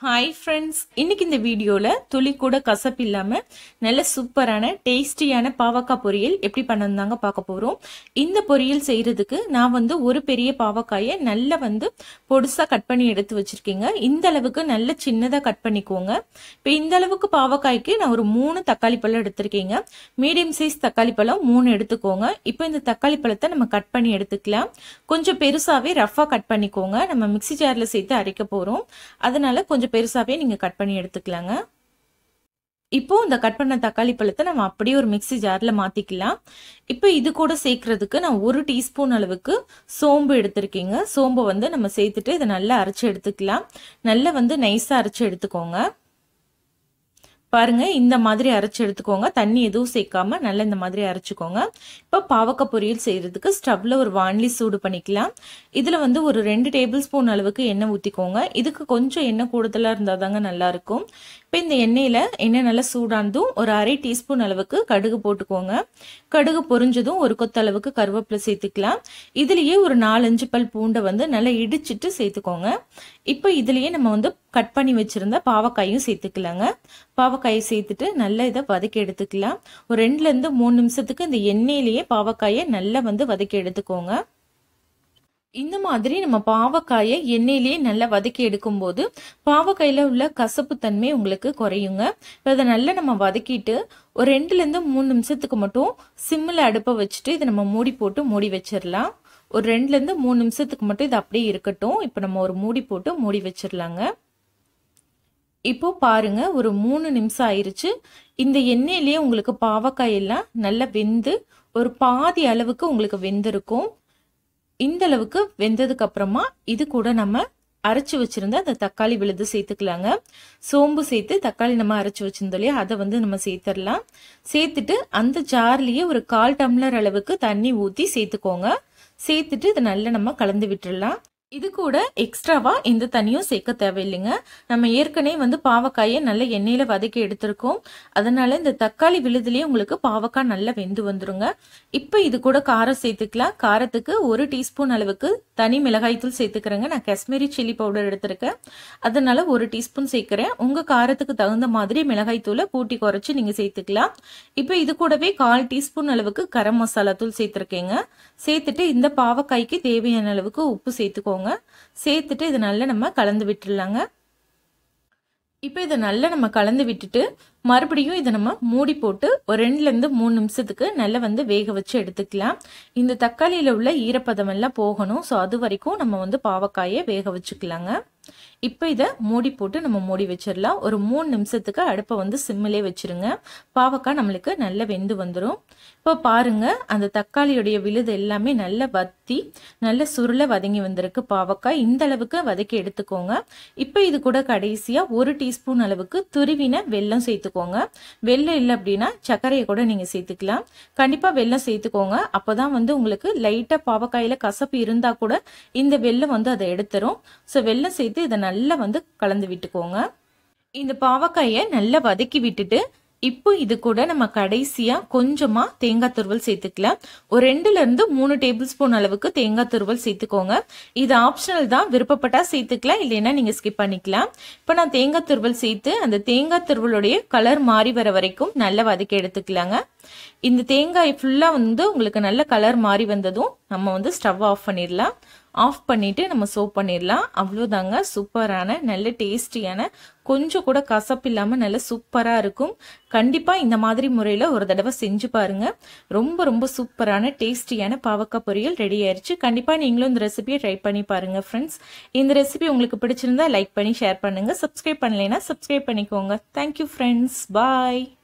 hi friends இன்னைக்கு இந்த வீடியோவில் துளி கூட கசப்பு இல்லாமல் நல்ல சூப்பரான டேஸ்டியான பாவக்காய் பொரியல் எப்படி பண்ணந்தாங்க பார்க்க போகிறோம் இந்த பொரியல் செய்கிறதுக்கு நான் வந்து ஒரு பெரிய பாவக்காயை நல்லா வந்து பொடுசாக கட் பண்ணி எடுத்து வச்சுருக்கீங்க இந்த அளவுக்கு நல்ல சின்னதாக கட் பண்ணிக்கோங்க இப்போ இந்த அளவுக்கு பாவக்காய்க்கு நான் ஒரு மூணு தக்காளி பழம் எடுத்திருக்கீங்க மீடியம் சைஸ் தக்காளி பழம் மூணு எடுத்துக்கோங்க இப்போ இந்த தக்காளி பழத்தை நம்ம கட் பண்ணி எடுத்துக்கலாம் கொஞ்சம் பெருசாகவே ரஃபாக கட் பண்ணிக்கோங்க நம்ம மிக்சி ஜாரில் சேர்த்து அரைக்க போகிறோம் அதனால கொஞ்சம் பெருசாகவே நீங்கள் கட் பண்ணி எடுத்துக்கலாங்க இப்போ இந்த கட் பண்ண தக்காளி பழத்தை நம்ம அப்படியே ஒரு மிக்சி ஜாரில் மாற்றிக்கலாம் இப்போ இது கூட சேர்க்கறதுக்கு நான் ஒரு டீஸ்பூன் அளவுக்கு சோம்பு எடுத்திருக்கீங்க சோம்பை வந்து நம்ம சேர்த்துட்டு இதை நல்லா அரைச்சி எடுத்துக்கலாம் நல்லா வந்து நைஸாக அரைச்சி எடுத்துக்கோங்க பாருங்க இந்த மாதிரி அரைச்சி எடுத்துக்கோங்க தண்ணி எதுவும் சேர்க்காம நல்லா இந்த மாதிரி அரைச்சிக்கோங்க இப்போ பாவக்காய் பொரியல் செய்யறதுக்கு ஸ்டவ்ல ஒரு வான்லி சூடு பண்ணிக்கலாம் இதுல வந்து ஒரு ரெண்டு டேபிள் ஸ்பூன் அளவுக்கு எண்ணெய் ஊற்றிக்கோங்க இதுக்கு கொஞ்சம் எண்ணெய் கூடுதலாக இருந்தால் தாங்க நல்லா இருக்கும் இப்போ இந்த எண்ணெயில் எண்ணெய் நல்லா சூடானதும் ஒரு அரை டீஸ்பூன் அளவுக்கு கடுகு போட்டுக்கோங்க கடுகு பொரிஞ்சதும் ஒரு கொத்த அளவுக்கு கருவேப்பிலை சேர்த்துக்கலாம் இதுலேயே ஒரு நாலஞ்சு பல் பூண்டை வந்து நல்லா இடிச்சிட்டு சேர்த்துக்கோங்க இப்போ இதுலேயே நம்ம வந்து கட் பண்ணி வச்சிருந்த பாவக்காயும் சேர்த்துக்கலாங்க பாவக்காயை சேர்த்துட்டு நல்லா இதை வதக்கி எடுத்துக்கலாம் ஒரு ரெண்டுலேருந்து மூணு நிமிஷத்துக்கு இந்த எண்ணெயிலேயே பாவக்காயை நல்லா வந்து வதக்கி எடுத்துக்கோங்க இந்த மாதிரி நம்ம பாவக்காயை எண்ணெயிலேயே நல்லா வதக்கி எடுக்கும்போது பாவக்காயில் உள்ள கசப்பு தன்மை உங்களுக்கு குறையுங்க அதை நல்லா நம்ம வதக்கிட்டு ஒரு ரெண்டுலேருந்து மூணு நிமிஷத்துக்கு மட்டும் சிம்மில் அடுப்பை வச்சுட்டு இதை நம்ம மூடி போட்டு மூடி வச்சிடலாம் ஒரு ரெண்டுலேருந்து மூணு நிமிஷத்துக்கு மட்டும் இது அப்படியே இருக்கட்டும் இப்போ நம்ம ஒரு மூடி போட்டு மூடி வச்சிடலாங்க இப்போ பாருங்க ஒரு மூணு நிமிஷம் ஆயிருச்சு இந்த எண்ணெயிலேயே உங்களுக்கு பாவக்காய் எல்லாம் நல்லா வெந்து ஒரு பாதி அளவுக்கு உங்களுக்கு வெந்திருக்கும் இந்த அளவுக்கு வெந்ததுக்கு அப்புறமா இது கூட நம்ம அரைச்சி வச்சிருந்த அந்த தக்காளி விழுது சேர்த்துக்கலாங்க சோம்பு சேர்த்து தக்காளி நம்ம அரைச்சி வச்சிருந்தோம் இல்லையா அதை வந்து நம்ம சேர்த்துடலாம் சேர்த்துட்டு அந்த ஜார்லயே ஒரு கால் டம்ளர் அளவுக்கு தண்ணி ஊற்றி சேர்த்துக்கோங்க சேர்த்துட்டு இதை நல்லா நம்ம கலந்து விட்டுடலாம் இது கூட எக்ஸ்ட்ராவா எந்த தண்ணியும் சேர்க்க தேவையில்லைங்க நம்ம ஏற்கனவே வந்து பாவக்காயை நல்ல எண்ணெயில வதக்கி எடுத்திருக்கோம் அதனால இந்த தக்காளி விழுதுலயே உங்களுக்கு பாவக்காய் நல்லா வெந்து வந்துருங்க இப்போ இது கூட காரம் சேர்த்துக்கலாம் காரத்துக்கு ஒரு டீஸ்பூன் அளவுக்கு தனி மிளகாய் தூள் சேர்த்துக்கிறேங்க நான் காஷ்மீரி சில்லி பவுடர் எடுத்திருக்கேன் அதனால ஒரு டீஸ்பூன் சேர்க்கிறேன் உங்க காரத்துக்கு தகுந்த மாதிரி மிளகாய் தூளை கூட்டி குறைச்சி நீங்க சேர்த்துக்கலாம் இப்போ இது கூடவே கால் டீஸ்பூன் அளவுக்கு கரம் மசாலா தூள் சேர்த்துருக்கேங்க சேர்த்துட்டு இந்த பாவக்காய்க்கு தேவையான அளவுக்கு உப்பு சேர்த்துக்கோங்க சேர்த்துட்டு இதை நல்லா நம்ம கலந்து விட்டுடலாங்க இப்போ இதை நல்லா நம்ம கலந்து விட்டுட்டு மறுபடியும் இதை நம்ம மூடி போட்டு ஒரு ரெண்டுலேருந்து மூணு நிமிஷத்துக்கு நல்லா வந்து வேக வச்சு எடுத்துக்கலாம் இந்த தக்காளியில் உள்ள ஈரப்பதம் எல்லாம் போகணும் ஸோ அது வரைக்கும் நம்ம வந்து பாவக்காயை வேக வச்சுக்கலாங்க இப்போ இதை மூடி போட்டு நம்ம மூடி வச்சிடலாம் ஒரு மூணு நிமிஷத்துக்கு அடுப்பை வந்து சிம்மிலே வச்சிருங்க பாவக்காய் நம்மளுக்கு நல்லா வெந்து வந்துடும் இப்போ பாருங்க அந்த தக்காளியுடைய விழுது எல்லாமே நல்லா வத்தி நல்ல சுருளை வதங்கி வந்திருக்கு பாவக்காய் இந்த அளவுக்கு வதக்கி எடுத்துக்கோங்க இப்போ இது கூட கடைசியாக ஒரு டீஸ்பூன் அளவுக்கு துருவின வெல்லம் சேர்த்துக்கோங்க வெல்லம் இல்லை அப்படின்னா சர்க்கரையை கூட நீங்கள் சேர்த்துக்கலாம் கண்டிப்பாக வெல்லம் சேர்த்துக்கோங்க அப்போ தான் வந்து உங்களுக்கு லைட்டாக பாவக்காயில் கசப்பு இருந்தால் கூட இந்த வெல்லம் வந்து அதை எடுத்துரும் ஸோ வெல்லம் சேர்த்து இதை நல்லா வந்து கலந்து விட்டுக்கோங்க இந்த பாவக்காயை நல்லா வதக்கி விட்டுட்டு இப்போ இது கூட நம்ம கடைசியா கொஞ்சமா தேங்காய் துருவல் சேர்த்துக்கலாம் ஒரு ரெண்டுல இருந்து மூணு டேபிள் ஸ்பூன் அளவுக்கு தேங்காய் துருவல் சேர்த்துக்கோங்க இது ஆப்ஷனல் தான் விருப்பப்பட்டா சேர்த்துக்கலாம் இல்லைன்னா நீங்க ஸ்கிப் பண்ணிக்கலாம் இப்போ நான் தேங்காய் துருவல் சேர்த்து அந்த தேங்காய் துருவலுடைய கலர் மாறி வர வரைக்கும் நல்லா வதக்கி எடுத்துக்கலாங்க இந்த தேங்காய் ஃபுல்லா வந்து உங்களுக்கு நல்ல கலர் மாறி வந்ததும் நம்ம வந்து ஸ்டவ் ஆஃப் பண்ணிடலாம் ஆஃப் பண்ணிட்டு நம்ம சோப் பண்ணிடலாம் அவ்வளோதாங்க சூப்பரான நல்ல டேஸ்டியான கொஞ்சம் கூட கசப்பு இல்லாமல் நல்ல சூப்பராக இருக்கும் கண்டிப்பாக இந்த மாதிரி முறையில் ஒரு தடவை செஞ்சு பாருங்க ரொம்ப ரொம்ப சூப்பரான டேஸ்டியான பாவக்காய் பொரியல் ரெடி ஆயிடுச்சு கண்டிப்பாக நீங்களும் இந்த ரெசிபியை ட்ரை பண்ணி பாருங்க ஃப்ரெண்ட்ஸ் இந்த ரெசிபி உங்களுக்கு பிடிச்சிருந்தா லைக் பண்ணி ஷேர் பண்ணுங்க சப்ஸ்கிரைப் பண்ணலைன்னா சப்ஸ்கிரைப் பண்ணிக்கோங்க தேங்க்யூ ஃப்ரெண்ட்ஸ் பாய்